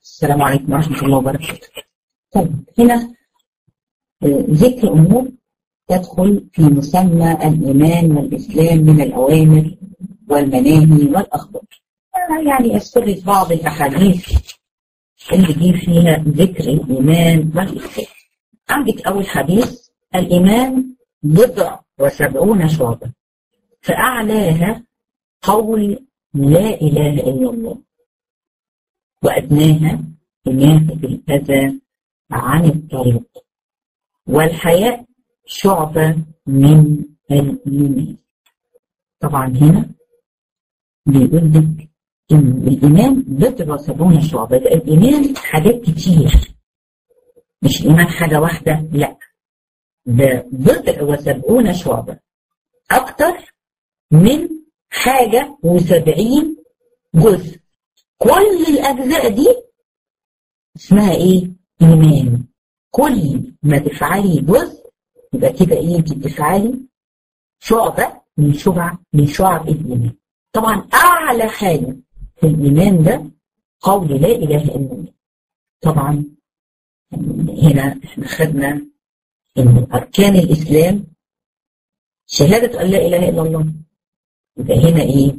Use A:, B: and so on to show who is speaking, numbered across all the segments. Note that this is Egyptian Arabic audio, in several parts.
A: السلام عليكم ورحمة الله وبركاته طيب هنا ذكر أمور تدخل في مسمى الإيمان والإسلام من الأوامر والمناهي والأخبار يعني أذكر في بعض الأحاديث اللي جه فيها ذكر الإيمان والإسلام عندك أول حديث الإيمان بضع وسبعون شعبة فأعلاها قول لا إله إلا الله وأدناها إماتة الأذى عن الطريق والحياء شعبة من الإيمان طبعا هنا بيقول لك إن الإيمان بضع وسبعون شعبة الإيمان حاجات كتير مش الإيمان حاجة واحدة لا ده بضع وسبعون شعبة أكتر من حاجة وسبعين جزء كل الأجزاء دي اسمها إيه؟ إيمان كل ما تفعلي جزء يبقى كده إيه أنت بتفعلي شعبة من شعب من شعب الإيمان طبعا أعلى حاجة في الإيمان ده قول لا إله إلا الله طبعا هنا احنا خدنا ان اركان الاسلام شهادة ان لا اله الا الله يبقى هنا ايه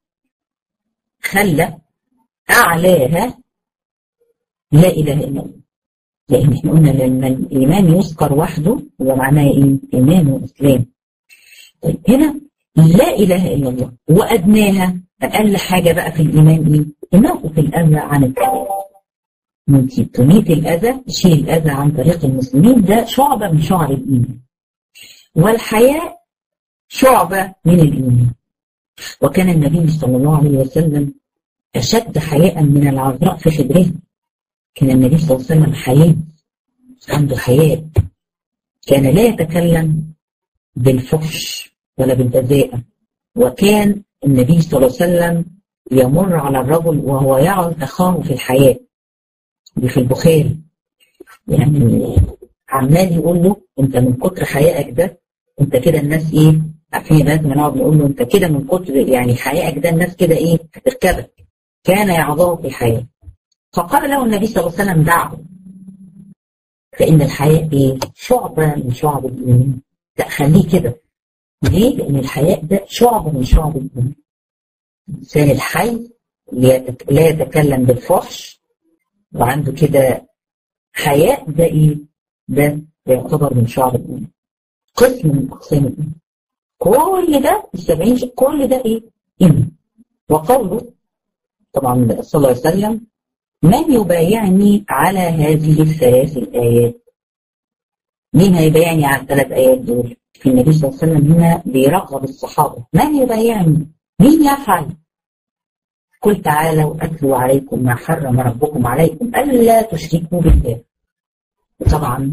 A: خلى اعلاها لا اله الا الله لان احنا قلنا لما الايمان يذكر وحده يبقى معناه ايه ايمان واسلام طيب هنا لا اله الا الله وادناها اقل حاجه بقى في الايمان ايه انه في الاذى عن الكلام ممكن تميت الأذى تشيل الأذى عن طريق المسلمين ده شعبة من شعب الإيمان والحياء شعبة من الإيمان وكان النبي صلى الله عليه وسلم أشد حياء من العذراء في خدرها كان النبي صلى الله عليه وسلم حياء عنده حياء كان لا يتكلم بالفحش ولا بالبذاءة وكان النبي صلى الله عليه وسلم يمر على الرجل وهو يعظ أخاه في الحياة دي في البخاري يعني عمال يقول له انت من كتر حيائك ده انت كده الناس ايه عارفين لازم نقعد نقول له انت كده من كتر يعني حيائك ده الناس كده ايه هتركبك كان يعظه في الحياه فقال له النبي صلى الله عليه وسلم دعه فان الحياء ايه شعبه من شعب الايمان لا خليه كده ليه؟ لان الحياء ده شعبه من شعب الايمان الانسان الحي لا يتكلم بالفحش وعنده كده حياء ده ايه؟ ده يعتبر من شعب الايمان. قسم من اقسام الايمان. كل ده السبعين كل ده ايه؟ ايمان. وقوله طبعا صلى الله عليه وسلم من يبايعني على هذه الثلاث الايات؟ مين هيبايعني على الثلاث ايات دول؟ في النبي صلى الله عليه وسلم هنا بيرغب الصحابه من يبايعني؟ مين يفعل؟ قل تعالوا أتلوا عليكم ما حرم ربكم عليكم ألا تشركوا بالله طبعا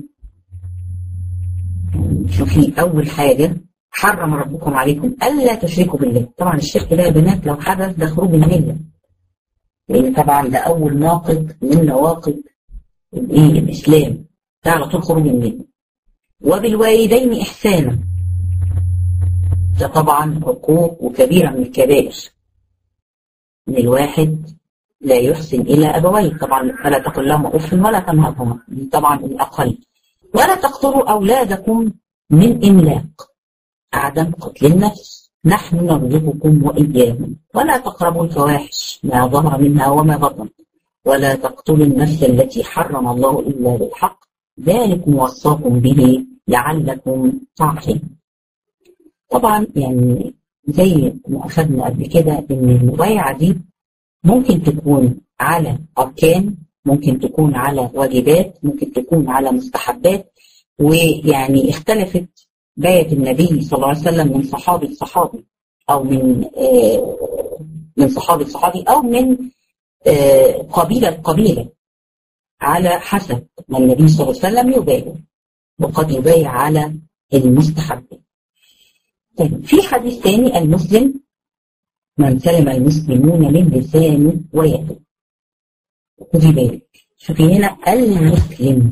A: شوفي أول حاجة حرم ربكم عليكم ألا تشركوا بالله طبعا الشرك ده يا بنات لو حدث ده خروج من الملة لأن طبعا ده أول ناقض من نواقض الإيه الإسلام ده على طول خروج من الملة وبالوالدين إحسانا ده طبعا عقوق وكبيرة من الكبائر ان الواحد لا يحسن الى ابويه طبعا فلا تقل لهما اف ولا تنهرهما دي طبعا الاقل ولا تقتلوا اولادكم من املاق عدم قتل النفس نحن نرزقكم واياهم ولا تقربوا الفواحش ما ظهر منها وما بطن ولا تقتلوا النفس التي حرم الله الا بالحق ذلكم وصاكم به لعلكم تعقلون طبعا يعني زي ما أخذنا قبل كده إن المبايعة دي ممكن تكون على أركان ممكن تكون على واجبات ممكن تكون على مستحبات ويعني اختلفت باية النبي صلى الله عليه وسلم من صحابي لصحابي أو من آه من صحابي لصحابي أو من آه قبيلة لقبيلة على حسب ما النبي صلى الله عليه وسلم يبايع وقد يبايع على المستحبات طيب في حديث ثاني المسلم من سلم المسلمون من لسانه ويده خدي بالك شوفي هنا المسلم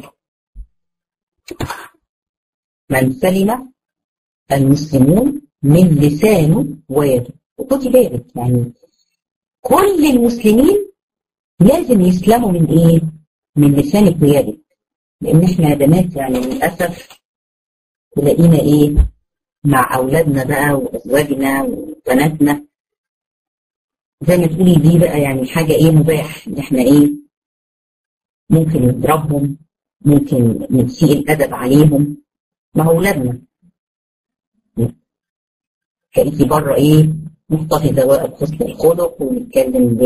A: من سلم المسلمون من لسانه ويده وخدي بالك يعني كل المسلمين لازم يسلموا من ايه؟ من لسانك ويدك لان احنا يا بنات يعني للاسف تلاقينا ايه؟ مع اولادنا بقى وازواجنا وبناتنا زي ما تقولي دي بقى يعني حاجه ايه مباح ان احنا ايه؟ ممكن نضربهم ممكن نسيء الادب عليهم ما هو اولادنا كأنتي بره ايه محتفظه بقى بحسن الخلق ونتكلم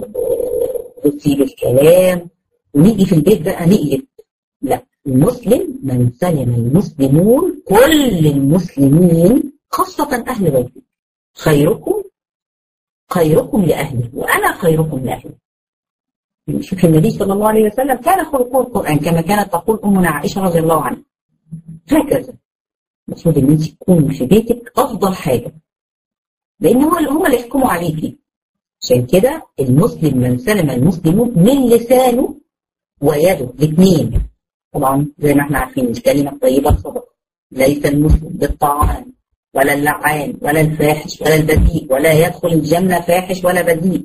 A: بطيب الكلام ونيجي في البيت بقى نقلب لا المسلم من سلم المسلمون كل المسلمين خاصة أهل بيته خيركم خيركم لأهله وأنا خيركم لأهله شوف النبي صلى الله عليه وسلم كان خلقه القرآن كما كانت تقول أمنا عائشة رضي الله عنها هكذا المفروض ان انت تكوني في بيتك افضل حاجه لان هو هم اللي يحكموا عليكي عشان كده المسلم من سلم المسلمون من لسانه ويده الاثنين طبعا زي ما احنا عارفين الكلمه الطيبه صدقه ليس المسلم بالطعان ولا اللعان ولا الفاحش ولا البذيء ولا يدخل الجنه فاحش ولا بذيء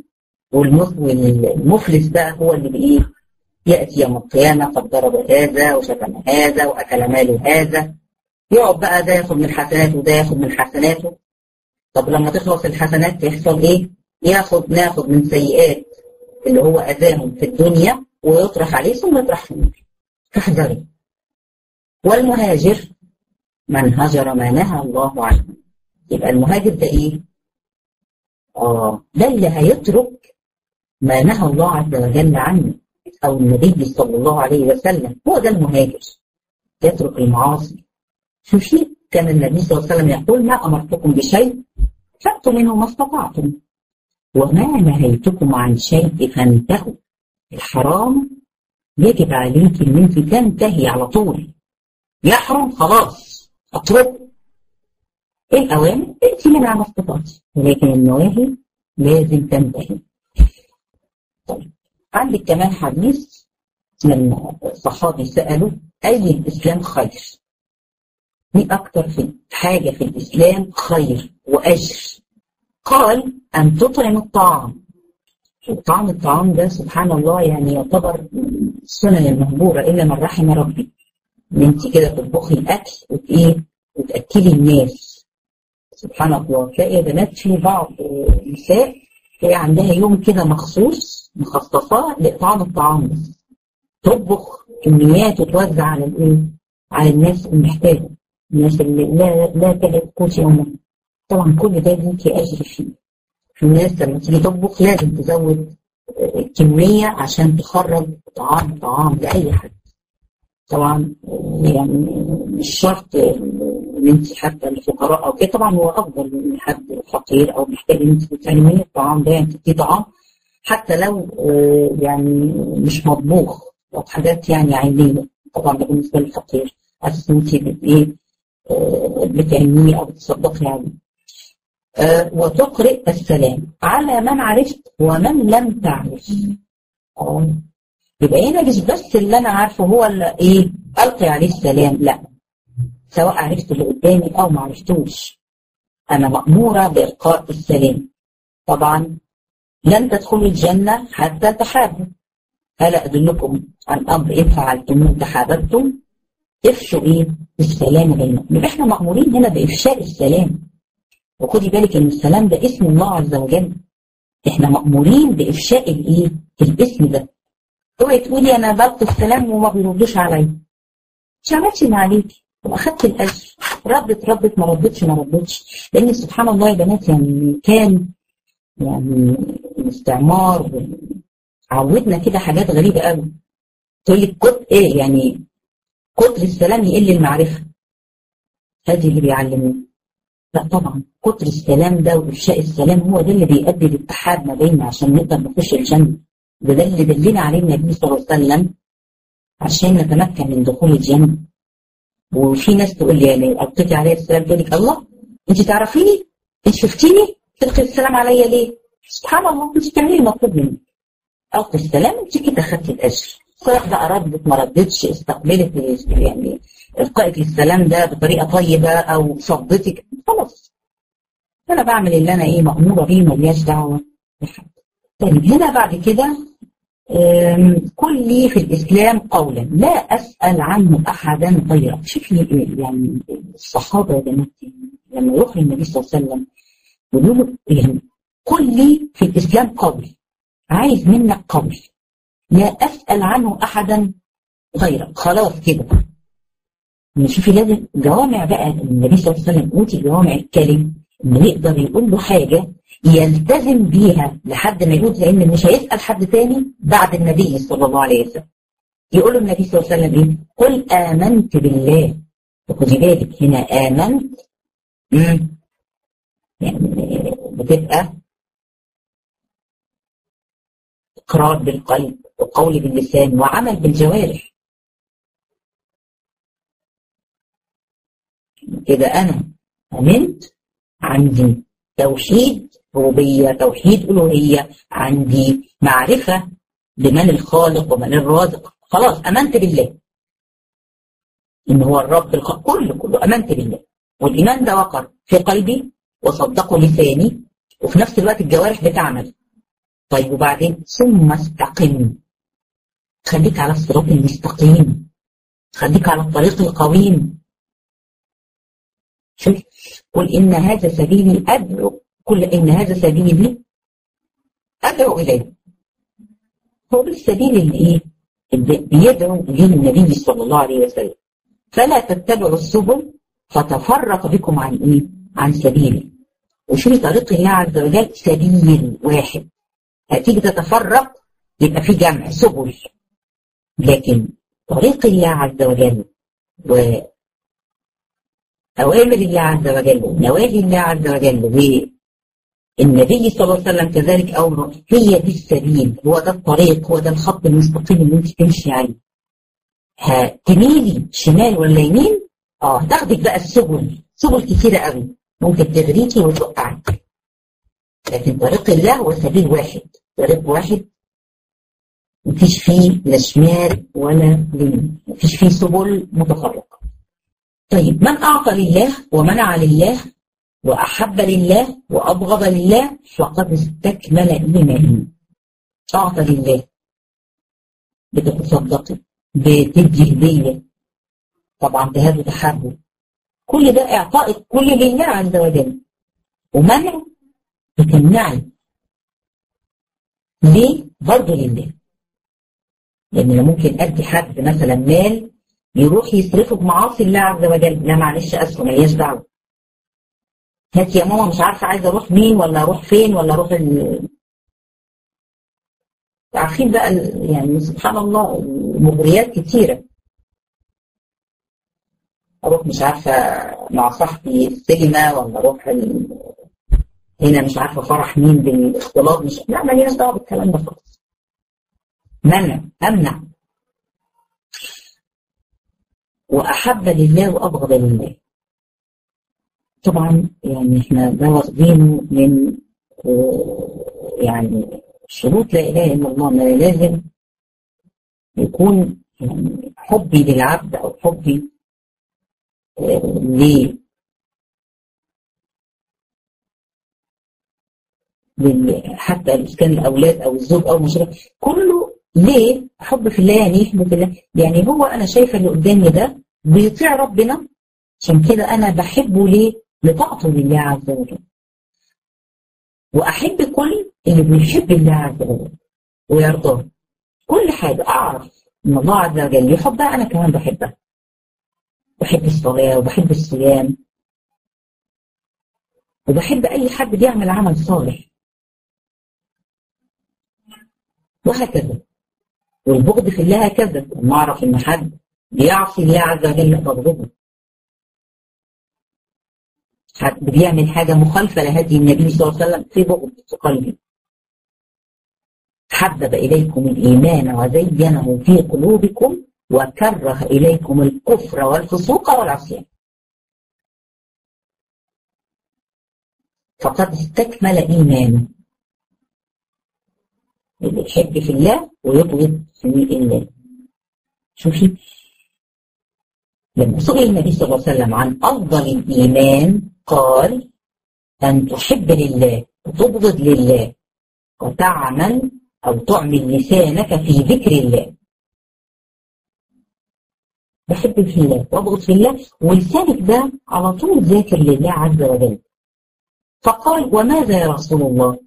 A: والمفلس بقى هو اللي بايه ياتي يوم القيامه قد ضرب هذا وشتم هذا واكل مال هذا يقعد بقى ده ياخد من حسناته وده ياخد من حسناته طب لما تخلص الحسنات يحصل ايه؟ ياخد ناخد من سيئات اللي هو اذاهم في الدنيا ويطرح عليه ثم يطرح في النار فاحذري والمهاجر من هجر ما نهى الله عنه يبقى المهاجر ده ايه؟ اه ده اللي هيترك ما نهى الله عز وجل عنه او النبي صلى الله عليه وسلم هو ده المهاجر يترك المعاصي شوفي كان النبي صلى الله عليه وسلم يقول ما امرتكم بشيء فاتوا منه ما استطعتم وما نهيتكم عن شيء فانتهوا الحرام يجب عليك ان انت تنتهي على طول يحرم خلاص اتركه الاوامر انت منها ما استطعتي ولكن النواهي لازم تنتهي طيب عندك كمان حديث من صحابي سألوا أي الإسلام خير؟ مين أكتر في حاجة في الإسلام خير وأجر؟ قال أن تطعم الطعام طعم الطعام ده سبحان الله يعني يعتبر السنن المهجورة إلا من رحم ربي إن أنت كده تطبخي الأكل وتإيه وتأكلي الناس سبحان الله تلاقي يا بنات في بعض النساء تلاقي عندها يوم كده مخصوص مخصصاه لإطعام الطعام بس تطبخ كميات وتوزع على الإيه؟ على الناس المحتاجة الناس اللي لا لا تجد قوت يومها طبعا كل ده ليكي أجر فيه في ناس لما تيجي تطبخ لازم تزود كمية عشان تخرج طعام طعام لأي حد طبعا يعني مش شرط ان انت حتى الفقراء او كده طبعا هو افضل من حد فقير او محتاج ان انت تعملي الطعام ده يعني تدي طعام حتى لو يعني مش مطبوخ او حاجات يعني عينيه طبعا ده بالنسبه للفقير اساس انت ايه بتعمليه او بتصدقي عليه أه وتقرئ السلام على من عرفت ومن لم تعرف اه يبقى هنا مش بس اللي انا عارفه هو اللي ايه القي عليه السلام لا سواء عرفت اللي قدامي او ما عرفتوش انا ماموره بالقاء السلام طبعا لن تدخلوا الجنه حتى تحابوا هلا ادلكم عن امر ان فعلتموه تحاببتم افشوا ايه السلام بينكم يبقى احنا مامورين هنا بافشاء السلام وخدي بالك ان السلام ده اسم الله عز وجل احنا مامورين بافشاء الايه الاسم ده اوعي تقولي انا بلقي السلام وما بيردوش عليا مش عملتش اللي عليكي واخدت الاجر ردت ردت ما ردتش ما ردتش لان سبحان الله يا بنات يعني كان يعني الاستعمار عودنا كده حاجات غريبه قوي تقول لك كت ايه يعني كتر السلام يقل المعرفه هذه اللي بيعلموه لا طبعا كتر السلام ده وافشاء السلام هو ده اللي بيؤدي للاتحاد ما بيننا عشان نقدر نخش الجنه ده ده اللي دلنا عليه النبي صلى الله عليه وسلم عشان نتمكن من دخول الجنه وفي ناس تقول لي يعني القيتي عليه السلام تقول لك الله انت تعرفيني؟ انت شفتيني؟ تلقي السلام عليا ليه؟ سبحان الله انت بتعملي المطلوب منك القي السلام انت كده خدتي الاجر سواء بقى ردت ما ردتش استقبلت يعني القائك للسلام ده بطريقه طيبه او صدتك خلاص انا بعمل اللي انا ايه ماموره بيه ملياش دعوه بحد طيب هنا بعد كده كل لي في الإسلام قولا لا أسأل عنه أحدا غيرك شوف يعني الصحابة يا جماعة لما يروح النبي صلى الله عليه وسلم يقولوا له يعني قل لي في الإسلام قول عايز منك قول لا أسأل عنه أحدا غيرك خلاص كده شوفي لازم جوامع بقى النبي صلى الله عليه وسلم أوتي جوامع الكلم إنه يقدر يقول له حاجة يلتزم بيها لحد ما يموت لأن مش هيسأل حد تاني بعد النبي صلى الله عليه وسلم يقول له النبي صلى الله عليه وسلم إيه؟ قل آمنت بالله وخدي بالك هنا آمنت مم. يعني بتبقى إقرار بالقلب وقول باللسان وعمل بالجوارح كده أنا آمنت عندي توحيد ربوبية توحيد ألوهية عندي معرفة بمن الخالق ومن الرازق خلاص أمنت بالله إن هو الرب الخالق كله كله أمنت بالله والإيمان ده وقر في قلبي وصدقه لساني وفي نفس الوقت الجوارح بتعمل طيب وبعدين ثم استقم خليك على الصراط المستقيم خليك على الطريق القويم شوف قل إن هذا سبيلي أدعو قل إن هذا سبيلي أدعو إليه هو بالسبيل اللي إيه بيدعو إليه النبي صلى الله عليه وسلم فلا تتبعوا السبل فتفرق بكم عن إيه عن سبيله وشوفي طريق الله عز وجل سبيل واحد هتيجي تتفرق يبقى في جمع سبل لكن طريق الله عز وجل و أوامر الله عز وجل ونواهي الله عز وجل والنبي صلى الله عليه وسلم كذلك أمره هي دي السبيل هو ده الطريق هو ده الخط المستقيم اللي انت تمشي عليه هتميلي شمال ولا يمين اه هتاخدك بقى السبل سبل كتيرة قوي ممكن تغريكي وتوقعك لكن طريق الله هو سبيل واحد طريق واحد مفيش فيه لا شمال ولا يمين مفيش فيه سبل متفرقة طيب من أعطى لله ومنع لله وأحب لله وأبغض لله فقد استكمل إيمانه أعطى لله بتتصدقي بتدي هدية طبعا بهذا تحرك كل ده إعطاء كل لله عز وجل ومنع بتمنعي ليه؟ برضه لله لأن أنا ممكن أدي حد مثلا مال يروح يصرفه بمعاصي الله عز وجل لا معلش أسفه مالياش دعوة هات يا ماما مش عارفة عايزة أروح مين ولا أروح فين ولا أروح ال... عارفين بقى ال... يعني سبحان الله مغريات كتيرة أروح مش عارفة مع صاحبي السينما ولا أروح ال... هنا مش عارفة فرح مين بالاختلاط مش لا مالياش دعوة بالكلام ده خالص منع أمنع وأحب لله وأبغض لله طبعا يعني احنا ده واخدينه من يعني شروط لا إله إلا الله ما لازم يكون يعني حبي للعبد أو حبي ل حتى إسكان الأولاد أو الزوج أو المشرك كله ليه؟ حب في الله يعني يحب في الله يعني هو أنا شايفة اللي قدامي ده بيطيع ربنا عشان كده أنا بحبه ليه؟ لطاعته لله عز وجل وأحب كل اللي بيحب الله عز وجل ويرضاه كل حاجة أعرف إن الله عز وجل يحبها أنا كمان بحبها بحب الصلاة وبحب الصيام وبحب أي حد بيعمل عمل صالح وهكذا والبغض في الله هكذا لما أعرف إن حد بيعصي الله عز وجل بغضبه حد بيعمل حاجة مخالفة لهدي النبي صلى الله عليه وسلم في بغض في قلبي حبب إليكم الإيمان وزينه في قلوبكم وكره إليكم الكفر والفسوق والعصيان فقد استكمل إيمانه اللي يحب في الله ويبغض في الله شوفي لما سئل النبي صلى الله عليه وسلم عن أفضل الإيمان قال أن تحب لله وتبغض لله وتعمل أو تعمل لسانك في ذكر الله بحب في الله وابغض في الله ولسانك ده على طول ذاكر لله عز وجل فقال وماذا يا رسول الله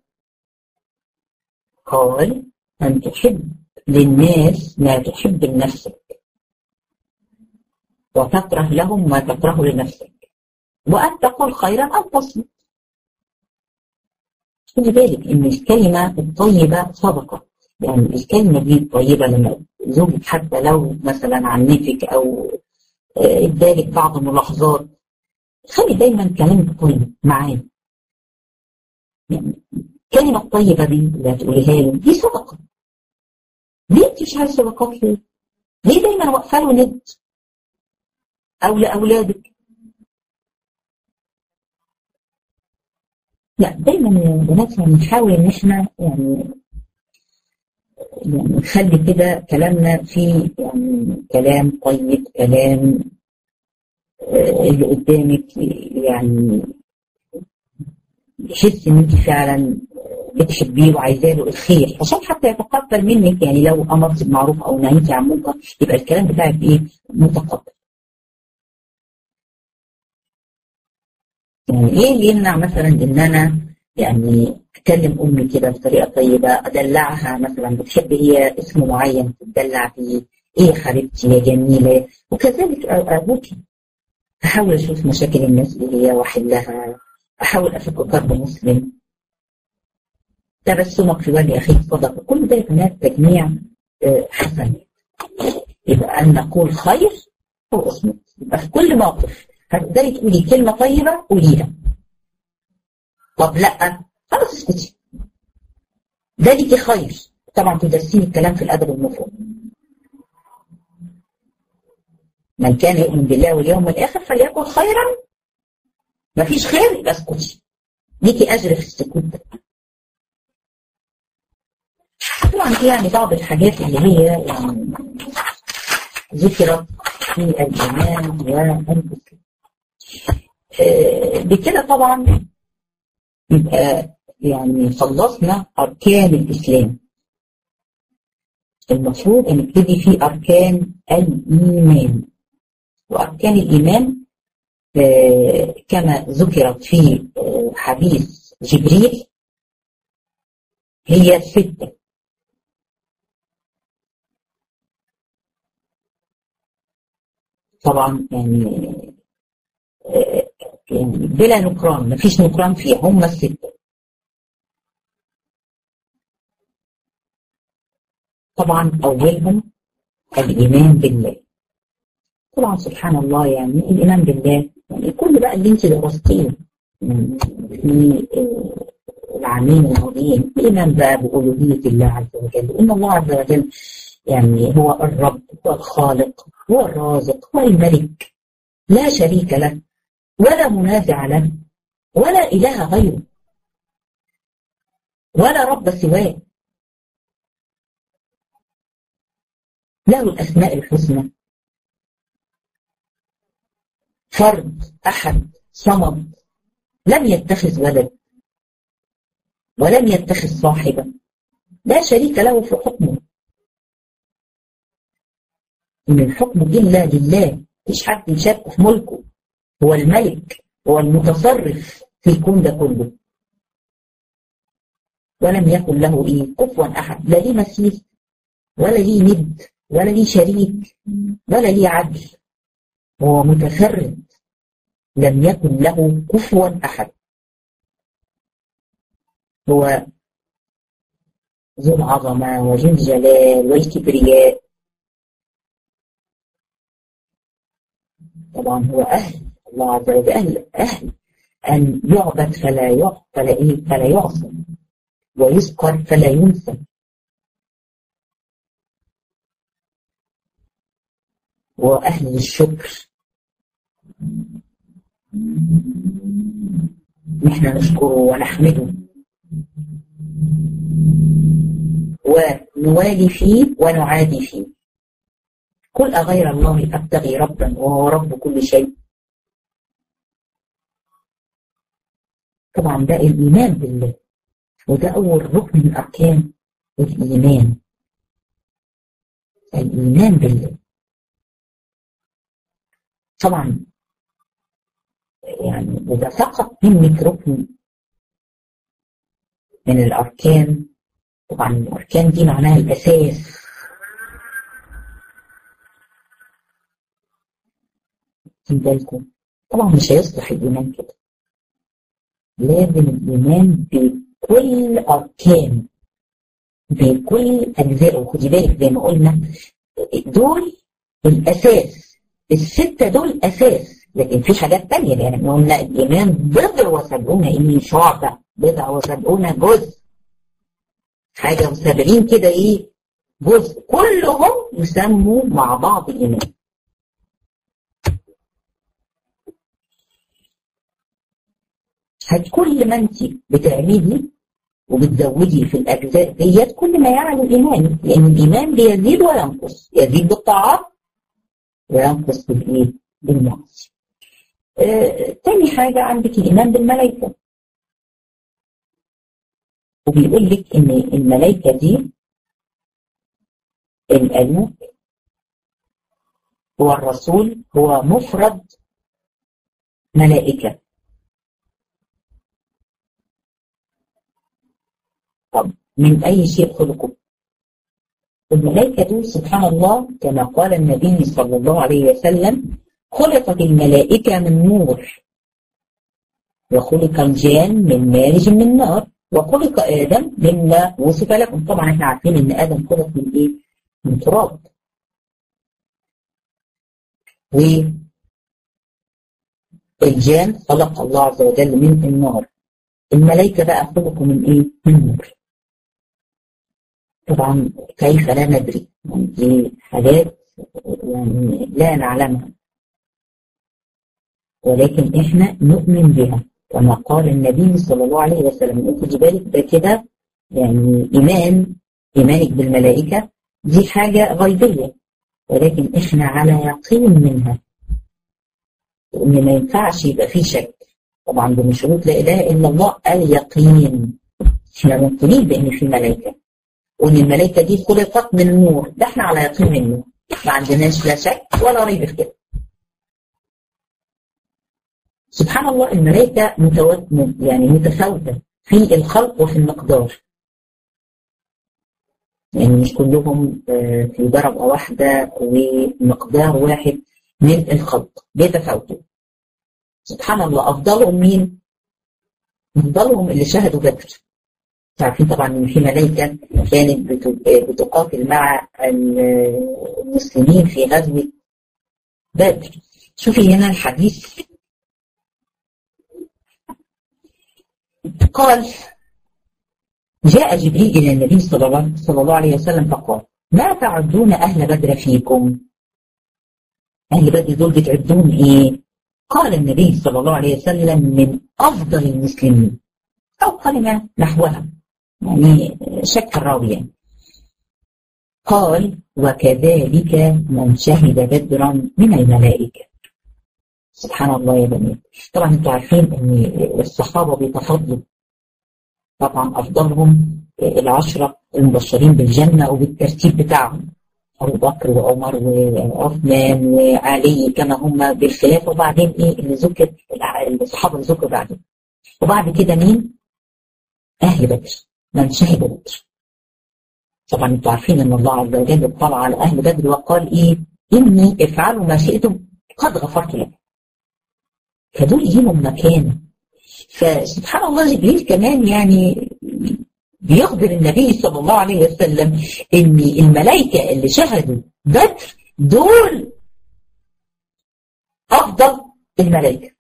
A: قال أن تحب للناس ما تحب لنفسك وتكره لهم ما تكره لنفسك وأن تقول خيرا أو تصمت خدي بالك إن الكلمة الطيبة صدقة يعني الكلمة دي الطيبة لما زوجك حتى لو مثلا عنفك أو ادالك بعض الملاحظات خلي دايما كلامك طيب معاه يعني الكلمة الطيبة دي اللي هتقوليها له دي صدقة ليه انت مش عايزة صدقات ليه؟ ليه دايما واقفة له ند؟ أو لأولادك لا دايما يا بنات نحاول ان احنا يعني يعني نخلي كده كلامنا فيه يعني كلام طيب كلام اللي قدامك يعني يحس ان انت فعلا بتحبيه وعايزاه له الخير عشان حتى يتقبل منك يعني لو امرت بمعروف او نهيتي عن منكر يبقى الكلام بتاعك ايه متقبل يعني ايه اللي يمنع مثلا ان انا يعني اكلم امي كده بطريقه طيبه ادلعها مثلا بتحب هي اسم معين تدلع فيه ايه يا حبيبتي يا جميله وكذلك ابوكي احاول اشوف مشاكل الناس اللي هي واحلها احاول افك كرب مسلم تبسمك في وجه اخيك صدقه كل ده بنات تجميع حسنات يبقى ان نقول خير او اصمت يبقى في كل موقف هتقدري تقولي كلمه طيبه قوليها طب لا خلاص اسكتي ده ليكي خير طبعا تدرسين الكلام في الادب المفرد من كان يؤمن بالله واليوم الاخر فليكن خيرا مفيش خير يبقى اسكتي ليكي اجر في السكوت ده طبعا في يعني بعض الحاجات اللي هي يعني ذكرت في الايمان والاسلام بكده طبعا يبقى يعني خلصنا أركان الإسلام المفروض أن نبتدي في أركان الإيمان وأركان الإيمان آه كما ذكرت في آه حديث جبريل هي ستة طبعا يعني آه يعني بلا نكران مفيش نكران فيها هم الستة طبعا أولهم الإيمان بالله طبعا سبحان الله يعني الإيمان بالله يعني كل بقى اللي انت درستيه في العامين الماضيين الإيمان بقى بألوهية الله عز وجل إن الله عز وجل يعني هو الرب هو الخالق هو الرازق هو الملك لا شريك له ولا منازع له ولا إله غيره ولا رب سواه له الأسماء الحسنى فرد أحد صمد لم يتخذ ولد ولم يتخذ صاحبا لا شريك له في حكمه إن الحكم إلا لله مفيش حد يشارك في ملكه هو الملك هو المتصرف في الكون ده كله ولم يكن له ايه كفوا احد لا ليه مثيل ولا ليه ند ولا ليه شريك ولا ليه عدل هو متفرد لم يكن له كفوا احد هو ذو العظمه وذو الجلال والكبرياء طبعا هو اهل الله عز وجل أهل, أهل أن يعبد فلا يعبد فلا, إيه فلا يعصى ويذكر فلا ينسى وأهل الشكر نحن نشكره ونحمده ونوالي فيه ونعادي فيه قل أغير الله أبتغي ربا وهو رب كل شيء طبعا ده الإيمان بالله وده أول ركن من أركان الإيمان الإيمان بالله طبعا يعني إذا سقط منك ركن من الأركان طبعا الأركان دي معناها الأساس بالكم طبعا مش هيصلح الإيمان كده لازم الإيمان بكل أركان بكل أجزائه خدي بالك زي ما قلنا دول الأساس الستة دول أساس لكن في حاجات تانية يعني قلنا الإيمان بضع وسبعون إيه شعبة بضع وسبعون جزء حاجة وسبعين كده إيه جزء كلهم يسموا مع بعض إيمان كل ما انت بتعملي وبتزودي في الاجزاء ديت كل ما يعلو ايمانك لان الايمان بيزيد وينقص يزيد بالطاعات وينقص بالايه؟ بالمعاصي. آه، تاني حاجه عندك الايمان بالملائكه. وبيقول لك ان الملائكه دي الالوف هو الرسول هو مفرد ملائكه طب من أي شيء خلقوا الملائكة دول سبحان الله كما قال النبي صلى الله عليه وسلم خلقت الملائكة من نور وخلق الجان من مارج من نار وخلق آدم مما وصف لكم طبعا احنا عارفين ان آدم خلق من ايه؟ من تراب والجان خلق الله عز وجل من النار الملائكة بقى خلقوا من ايه؟ من نور طبعا كيف لا ندري يعني دي حاجات يعني لا نعلمها ولكن احنا نؤمن بها كما قال النبي صلى الله عليه وسلم خدي بالك ده كده يعني ايمان ايمانك بالملائكه دي حاجه غيبيه ولكن احنا على يقين منها وان ما ينفعش يبقى في شك طبعا من شروط لا اله الا الله اليقين احنا ممكنين بان في ملائكه وان الملائكه دي خلقت من نور ده احنا على يقين منه ما عندناش لا شك ولا ريب في كده سبحان الله الملائكه متوت يعني متفاوته في الخلق وفي المقدار يعني مش كلهم في درجه واحده ومقدار واحد من الخلق بيتفاوتوا سبحان الله افضلهم مين؟ افضلهم اللي شهدوا بدر عارفين طبعا ان في ملائكه كانت بتقاتل مع المسلمين في غزوه بدر شوفي هنا الحديث قال جاء جبريل الى النبي صلى الله, صلى الله عليه وسلم فقال ما تعدون اهل بدر فيكم اهل بدر دول بتعدون ايه قال النبي صلى الله عليه وسلم من افضل المسلمين او كلمه نحوها يعني شك الراوي يعني. قال وكذلك من شهد بدرا من الملائكة سبحان الله يا بنات طبعا انتوا عارفين ان الصحابة بيتفضلوا طبعا افضلهم العشرة المبشرين بالجنة وبالترتيب بتاعهم أبو بكر وعمر وعثمان وعلي كما هم بالخلافة وبعدين إيه اللي ذكر الصحابة اللي ذكروا بعدين وبعد كده مين؟ أهل بدر من شهد بدر طبعا انتوا عارفين ان الله عز وجل اطلع على اهل بدر وقال ايه اني افعلوا ما شئتم قد غفرت لكم فدول ليهم مكانه فسبحان الله جبريل كمان يعني بيخبر النبي صلى الله عليه وسلم ان الملائكه اللي شهدوا بدر دول افضل الملائكه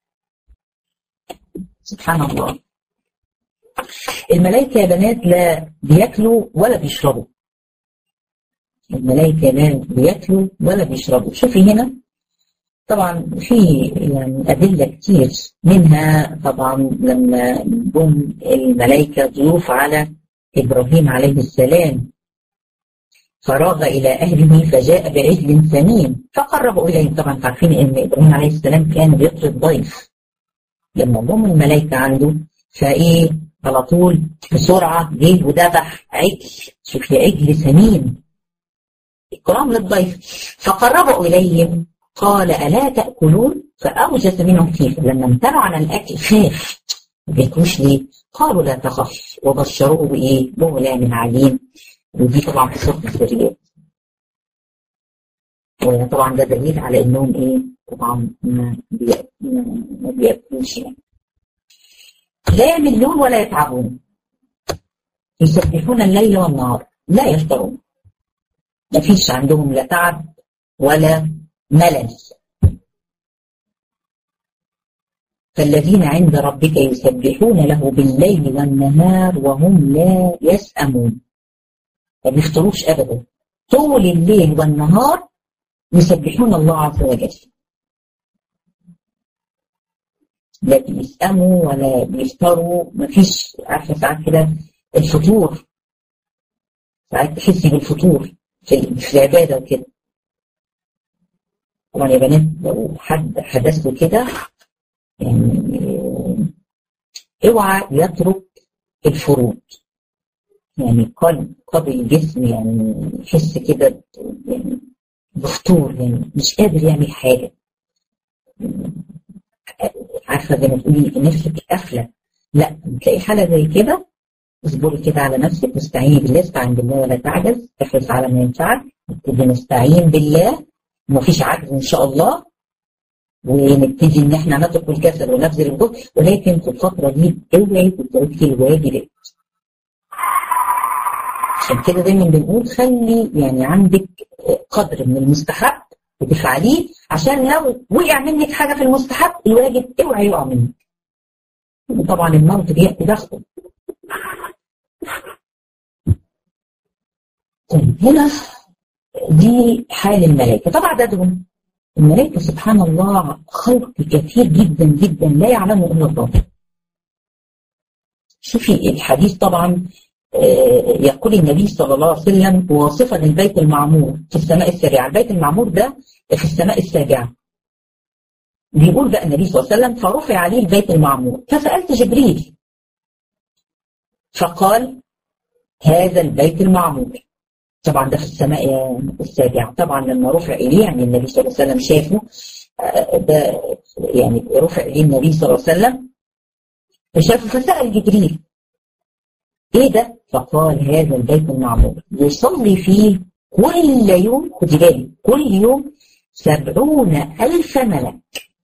A: سبحان الله الملائكة يا بنات لا بياكلوا ولا بيشربوا الملائكة لا بياكلوا ولا بيشربوا شوفي هنا طبعا في يعني أدلة كتير منها طبعا لما جم الملائكة ضيوف على إبراهيم عليه السلام فراغ إلى أهله فجاء بعجل سمين فقربوا إليه طبعا عارفين إن إبراهيم عليه السلام كان بيطلب ضيف لما جم الملائكة عنده فإيه على طول بسرعة جه وذبح عجل شوف يا عجل سمين إكرام للضيف فقربوا إليهم قال ألا تأكلون فأوجس منهم خيفة لما امتنعوا عن الأكل خاف ما بياكلوش ليه؟ قالوا لا تخف وبشروه بإيه؟ بغلام عليم ودي طبعا في سورة الذريات وطبعا ده دليل على انهم ايه طبعا ما بياكلوش يعني لا يملون ولا يتعبون يسبحون الليل والنهار لا يفترون ما فيش عندهم لا تعب ولا ملل فالذين عند ربك يسبحون له بالليل والنهار وهم لا يسأمون ما بيفطروش ابدا طول الليل والنهار يسبحون الله عز وجل لا بيسأموا ولا بيفطروا مفيش عارفه ساعات كده الفطور ساعات تحسي بالفطور في, في العباده وكده طبعا يا بنات لو حد حدث له كده يعني اوعى يترك الفروض يعني قلب قبل الجسم يعني يحس كده يعني بفطور يعني مش قادر يعمل حاجة عارفة زي ما تقولي نفسك قافلة لا تلاقي حالة زي كده اصبري كده على نفسك واستعيني بالله استعين بالله ولا تعجز احرص على ما ينفعك نبتدي نستعين بالله ومفيش عجز ان شاء الله ونبتدي ان احنا نترك الكسل ونبذل الجهد ولكن في الفترة دي اوعي تتركي الواجبات عشان كده دايما بنقول خلي يعني عندك قدر من المستحب وتفعليه عشان لو وقع منك حاجه في المستحب الواجب اوعي يقع منك طبعا الموت بيأتي ضغطه طيب هنا دي حال الملائكة طبعا عددهم الملائكة سبحان الله خلق كثير جدا جدا لا يعلمه إلا الله شوفي الحديث طبعا يقول النبي صلى الله عليه وسلم واصفا البيت المعمور في السماء السابعة البيت المعمور ده في السماء السابعة بيقول بقى النبي صلى الله عليه وسلم فرفع عليه البيت المعمور فسألت جبريل فقال هذا البيت المعمور طبعا ده في السماء السابعة طبعا لما رفع إليه يعني النبي صلى الله عليه وسلم شافه ده يعني رفع إليه النبي صلى الله عليه وسلم فشافه فسأل جبريل ايه ده؟ فقال هذا البيت المعمور يصلي فيه كل يوم خدي بالك كل يوم سبعون ألف ملك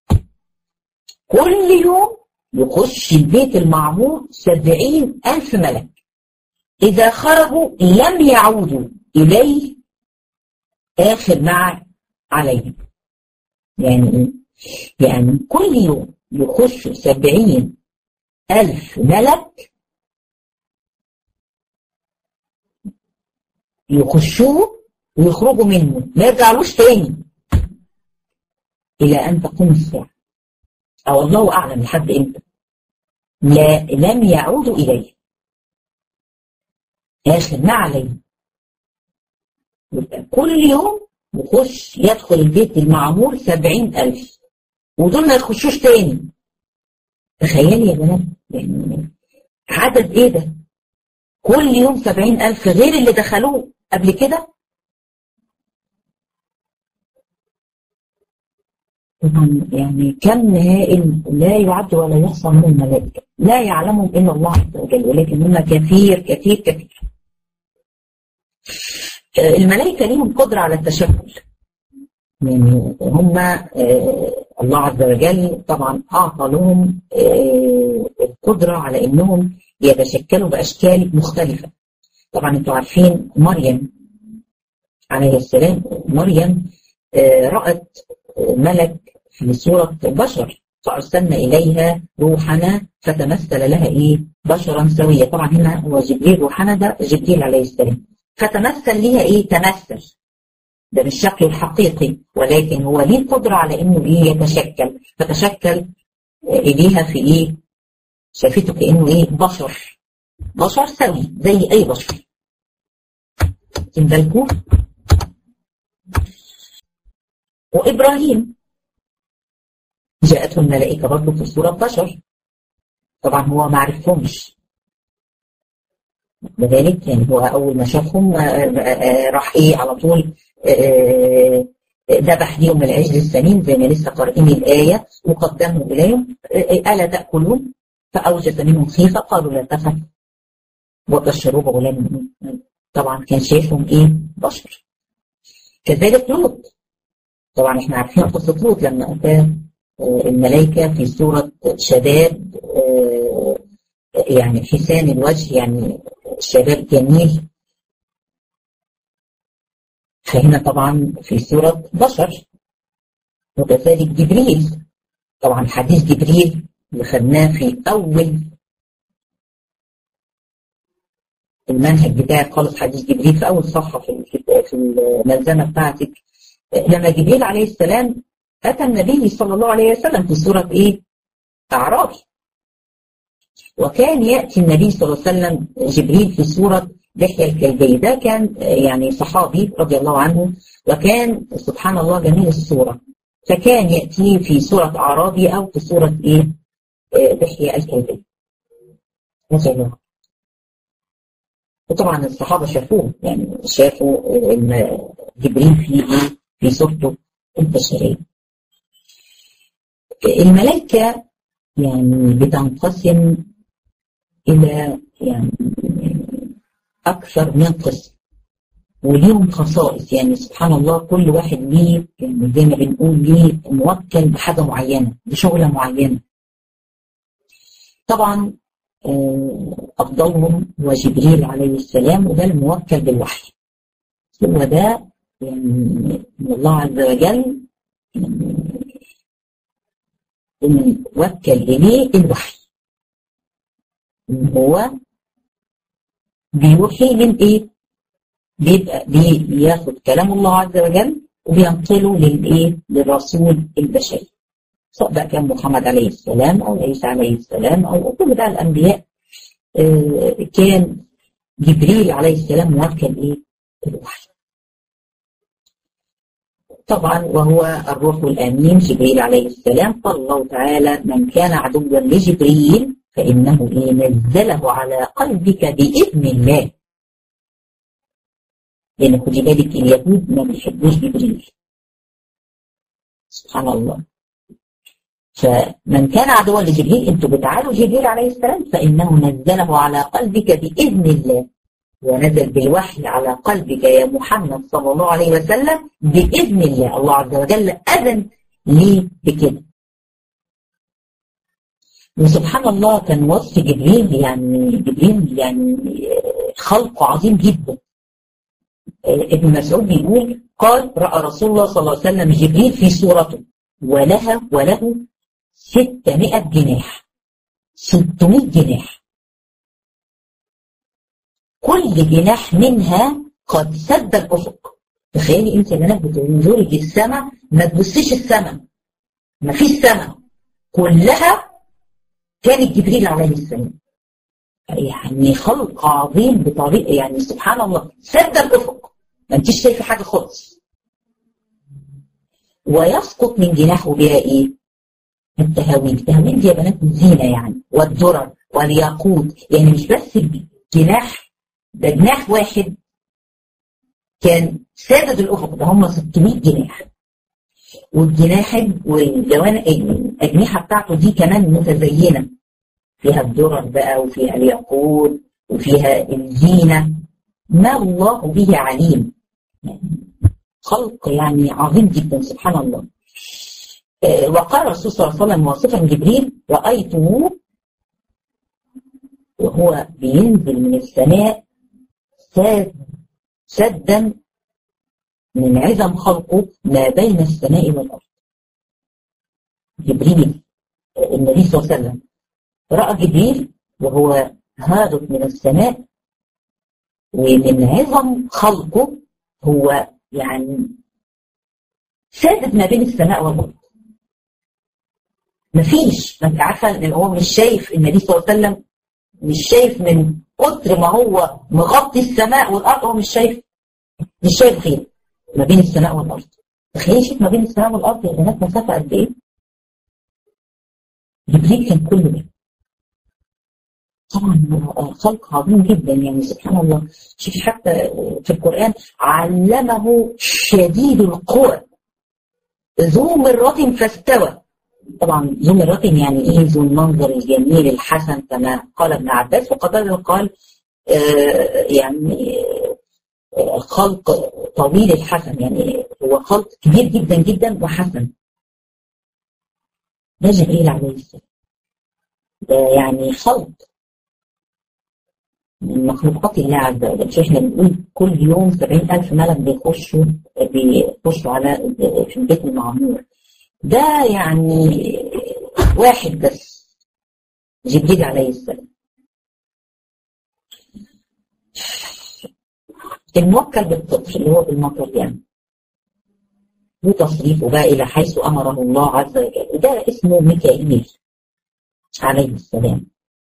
A: كل يوم يخش البيت المعمور سبعين ألف ملك إذا خرجوا لم يعودوا إليه آخر مع عليهم يعني إيه؟ يعني كل يوم يخش سبعين ألف ملك يخشوه ويخرجوا منه ما يرجعلوش تاني إلى أن تقوم الساعة أو الله أعلم لحد إمتى لا لم يعودوا إليه آخر ما عليه كل يوم يخش يدخل البيت المعمور سبعين ألف ودول ما يخشوش تاني تخيلي يا بنات يعني عدد ايه ده كل يوم سبعين ألف غير اللي دخلوه قبل كده طبعا يعني كم هائل لا يعد ولا يحصى من الملائكة لا يعلمهم إلا الله عز وجل ولكن هم كثير كثير كثير الملائكة ليهم قدرة على التشكل يعني هم الله عز وجل طبعا أعطى لهم القدرة على إنهم يتشكلوا بأشكال مختلفة طبعا انتوا عارفين مريم عليه السلام مريم رأت ملك في صورة بشر فأرسلنا إليها روحنا فتمثل لها إيه بشرا سويا طبعا هنا هو جبريل روحنا ده جبريل عليه السلام فتمثل ليها إيه تمثل ده مش شكله الحقيقي ولكن هو ليه القدرة على إنه إيه يتشكل فتشكل إليها في إيه شافته كأنه إيه بشر بشر سوي زي أي بشر واخدين بالكم وإبراهيم جاءته الملائكة برضه في صورة بشر طبعا هو ما عرفهمش لذلك يعني هو أول ما شافهم راح إيه على طول ذبح ليهم العجل السمين زي ما لسه قارئين الآية وقدمه إليهم ألا تأكلون فأوجس منهم خيفة قالوا لا تخف وبشروه بغلام طبعا كان شايفهم إيه بشر كذلك لوط طبعا احنا عارفين قصة لوط لما أتى الملائكة في صورة شباب يعني حسان الوجه يعني شباب جميل فهنا طبعا في صورة بشر وكذلك جبريل طبعا حديث جبريل اللي خدناه في أول المنهج بتاعك خالص حديث جبريل في أول صفحة في في الملزمة بتاعتك لما جبريل عليه السلام أتى النبي صلى الله عليه وسلم في صورة إيه؟ أعرابي وكان يأتي النبي صلى الله عليه وسلم جبريل في صورة دحية الكلبي ده كان يعني صحابي رضي الله عنه وكان سبحان الله جميل الصورة فكان يأتي في صورة أعرابي أو في صورة إيه دحية الكلبي رضي الله وطبعا الصحابة شافوه يعني شافوا إن جبريل في إيه في صورته البشرية الملائكة يعني بتنقسم إلى يعني أكثر من قسم وليهم خصائص يعني سبحان الله كل واحد ليه يعني زي ما بنقول ليه موكل بحاجة معينة بشغلة معينة طبعا أفضلهم هو جبريل عليه السلام وده الموكل بالوحي هو ده يعني من الله عز وجل يعني وكل إليه الوحي هو بيوحي من ايه بيبقى بياخد كلام الله عز وجل وبينقله للايه للرسول البشري سواء بقى كان محمد عليه السلام او عيسى عليه السلام او كل بقى الانبياء آه كان جبريل عليه السلام موكل ايه الوحي طبعا وهو الروح الامين جبريل عليه السلام قال الله تعالى من كان عدوا لجبريل فإنه إيه نزله على قلبك بإذن الله لأن خدي بالك اليهود ما بيحبوش جبريل سبحان الله فمن كان عدوا لجبريل انتوا بتعالوا جبريل عليه السلام فإنه نزله على قلبك بإذن الله ونزل بالوحي على قلبك يا محمد صلى الله عليه وسلم بإذن الله الله عز وجل أذن لي بكده وسبحان الله كان وصف جبريل يعني جبريل يعني خلقه عظيم جدا ابن مسعود بيقول قال رأى رسول الله صلى الله عليه وسلم جبريل في صورته ولها وله 600 جناح 600 جناح كل جناح منها قد سد الأفق تخيلي انت بنات بتنظري في السماء ما تبصيش السماء ما فيش سماء كلها كانت جبريل عليه السلام يعني خلق عظيم بطريقه يعني سبحان الله سد الافق ما انتش شايفه حاجه خالص ويسقط من جناحه بها ايه؟ التهاوين التهاوين دي يا بنات زينه يعني والدرر والياقوت يعني مش بس جناح ده جناح واحد كان سادد الافق ده هم 600 جناح والجناح والأجنحة بتاعته دي كمان متزينة فيها الدرر بقى وفيها الياقوت وفيها الزينة ما الله به عليم خلق يعني عظيم جدا سبحان الله وقال الرسول صلى الله عليه وسلم واصفا جبريل رأيته وهو بينزل من السماء ساد سدا من عظم خلقه ما بين السماء والأرض جبريل النبي صلى الله عليه وسلم رأى جبريل وهو هابط من السماء ومن عظم خلقه هو يعني سادد ما بين السماء والأرض مفيش ما انت عارفه ان هو مش شايف النبي صلى الله عليه وسلم مش شايف من كتر ما هو مغطي السماء والارض هو مش شايف مش شايف غير ما بين السماء والارض تخيل شوف ما بين السماء والارض يا بنات مسافه قد ايه؟ جبريل كان كل ده طبعا خلق عظيم جدا يعني سبحان الله شوف حتى في القرآن علمه شديد القوى ذو مرة فاستوى طبعا ذو مرة يعني ايه ذو المنظر الجميل الحسن كما قال ابن عباس وقتادة قال آه يعني آه خلق طويل الحسن يعني هو خلق كبير جدا جدا وحسن ده جبريل عليه السلام ده يعني خلق من مخلوقات الله عز وجل مش احنا بنقول كل يوم 70000 ملك بيخشوا بيخشوا على في البيت المعمور ده يعني واحد بس جبريل عليه السلام الموكل بالطفل اللي هو بالمطر يعني وتصريفه بقى إلى حيث أمره الله عز وجل وده اسمه ميكائيل عليه السلام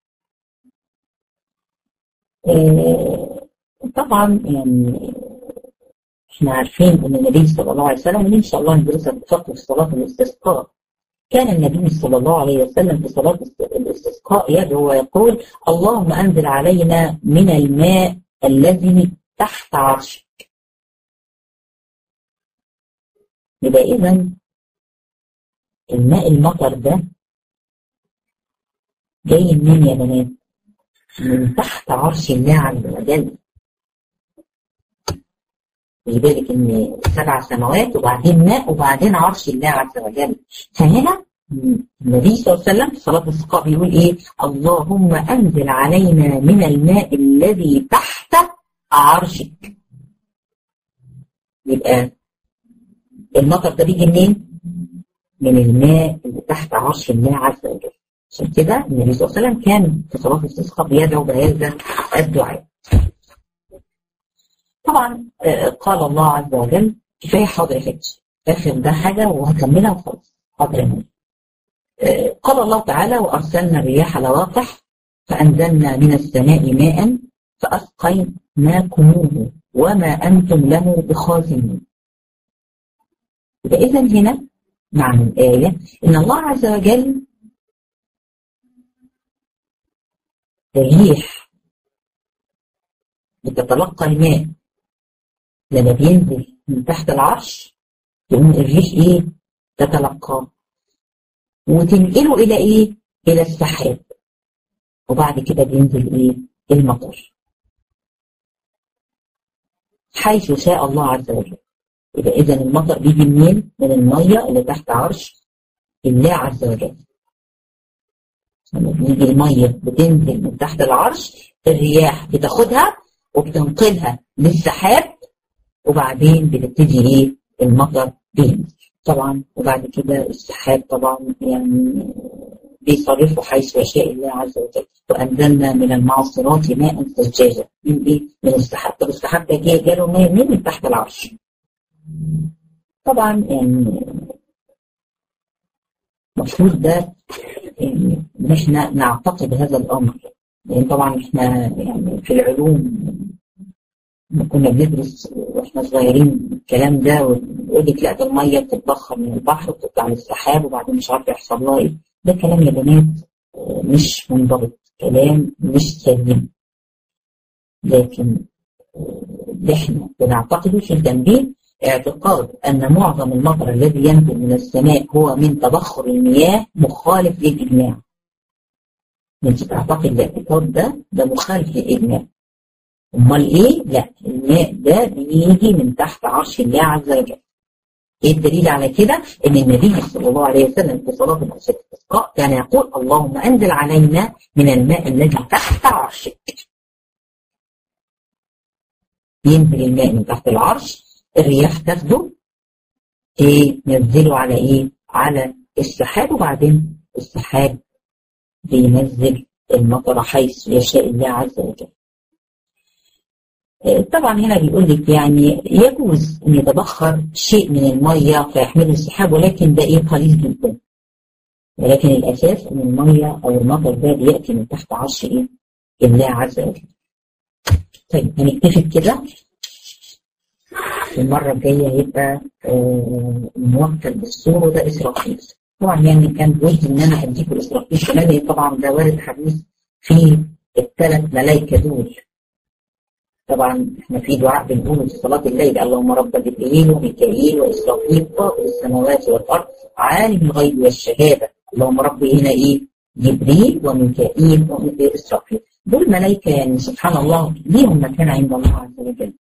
A: آه طبعا يعني احنا عارفين ان النبي صلى الله عليه وسلم وان شاء الله ندرسها بفقه في صلاه الاستسقاء كان النبي صلى الله عليه وسلم في صلاه الاستسقاء يدعو ويقول اللهم انزل علينا من الماء الذي تحت عرشك يبقى اذا الماء المطر ده جاي منين يا بنات؟ من تحت عرش الله عز وجل خلي بالك ان سبع سماوات وبعدين ماء وبعدين عرش الله عز وجل فهنا النبي صلى الله عليه وسلم في صلاه الاستسقاء بيقول ايه؟ اللهم انزل علينا من الماء الذي تحت عرشك. يبقى المطر ده بيجي منين؟ من الماء اللي تحت عرش الله عز وجل. عشان كده النبي صلى الله عليه وسلم كان في صلاه الاستسقاء بيدعو بهذا الدعاء. طبعا قال الله عز وجل كفايه حاضر يا فتش اخر ده حاجه وهكملها وخلاص حاضر يا قال الله تعالى وارسلنا الرياح لواقح فانزلنا من السماء ماء فاسقيناكموه وما انتم له بخازنين يبقى اذا هنا معنى الايه ان الله عز وجل الريح بتتلقى الماء لما بينزل من تحت العرش يقوم الريح ايه تتلقاه وتنقله الى ايه الى السحاب وبعد كده بينزل ايه المطر حيث شاء الله عز وجل يبقى اذا المطر بيجي منين من الميه اللي تحت عرش الله عز وجل لما بيجي الميه بتنزل من تحت العرش الرياح بتاخدها وبتنقلها للسحاب وبعدين بتبتدي ايه المطر بينزل طبعا وبعد كده السحاب طبعا يعني بيصرفه حيث يشاء الله عز وجل وانزلنا من المعصرات ماء ثجاجا من ايه؟ من السحاب طب السحاب ده جه جاله ماء منين؟ من تحت العرش طبعا يعني المفروض ده يعني ان احنا نعتقد هذا الامر لان طبعا احنا يعني في العلوم كنا بندرس واحنا صغيرين الكلام ده ويقول لك لا ده الميه بتتبخر من البحر وبتطلع للسحاب وبعدين مش عارف يحصل لها ايه ده كلام يا بنات مش منضبط كلام مش سليم لكن اللي احنا بنعتقده في التنبيه اعتقاد ان معظم المطر الذي ينزل من السماء هو من تبخر المياه مخالف للاجماع انت تعتقد الاعتقاد ده ده مخالف للاجماع امال ايه؟ لا الماء ده بيجي من تحت عرش الله عز وجل. ايه الدليل على كده؟ ان النبي صلى الله عليه وسلم في صلاه الاستسقاء كان يقول اللهم انزل علينا من الماء الذي تحت عرشك. ينزل الماء من تحت العرش الرياح تاخده ايه نزله على ايه؟ على السحاب وبعدين السحاب بينزل المطر حيث يشاء الله عز وجل. طبعا هنا بيقول لك يعني يجوز ان يتبخر شيء من الميه فيحمله السحاب ولكن ده ايه قليل جدا ولكن الاساس ان الميه او المطر ده بياتي من تحت عرش ايه الله عز وجل طيب هنكتفي كده المرة الجاية هيبقى موكل بالصورة ده إسرائيل طبعا يعني كان بودي إن أنا أديكم الإسرائيل كمان طبعا ده وارد حديث في الثلاث ملائكة دول طبعا احنا في دعاء بنقوله في صلاة الليل اللهم رب جبريل وميكائيل وإسرافيل فاطر السماوات والأرض عالم الغيب والشهادة اللهم رب هنا إيه جبريل وميكائيل وإسرافيل دول ملائكة يعني سبحان الله ليهم مكان عند الله عز وجل